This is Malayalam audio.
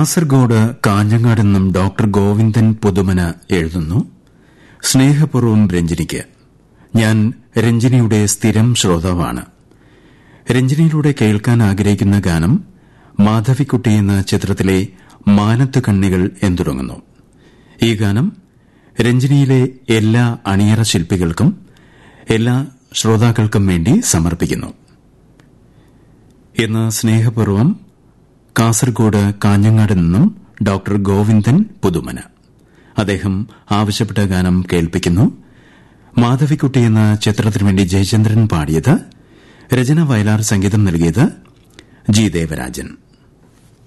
കാസർഗോഡ് കാഞ്ഞങ്ങാട് നിന്നും ഡോക്ടർ ഗോവിന്ദൻ പുതുമന എഴുതുന്നു സ്നേഹപൂർവ്വം രഞ്ജിനിക്ക് ഞാൻ രഞ്ജിനിയുടെ സ്ഥിരം ശ്രോതാവാണ് രഞ്ജിനിയിലൂടെ കേൾക്കാൻ ആഗ്രഹിക്കുന്ന ഗാനം മാധവിക്കുട്ടി എന്ന ചിത്രത്തിലെ മാനത്ത് കണ്ണികൾ എന്തുടങ്ങുന്നു ഈ ഗാനം രഞ്ജിനിയിലെ എല്ലാ അണിയറ ശില്പികൾക്കും എല്ലാ ശ്രോതാക്കൾക്കും വേണ്ടി സമർപ്പിക്കുന്നു ഇന്ന് സ്നേഹപൂർവ്വം കാസർഗോഡ് കാഞ്ഞങ്ങാട് നിന്നും ഡോക്ടർ ഗോവിന്ദൻ പുതുമന അദ്ദേഹം ആവശ്യപ്പെട്ട ഗാനം കേൾപ്പിക്കുന്നു മാധവിക്കുട്ടി എന്ന ചിത്രത്തിനു വേണ്ടി ജയചന്ദ്രൻ പാടിയത് രചന വയലാർ സംഗീതം നൽകിയത് ജി ദേവരാജൻ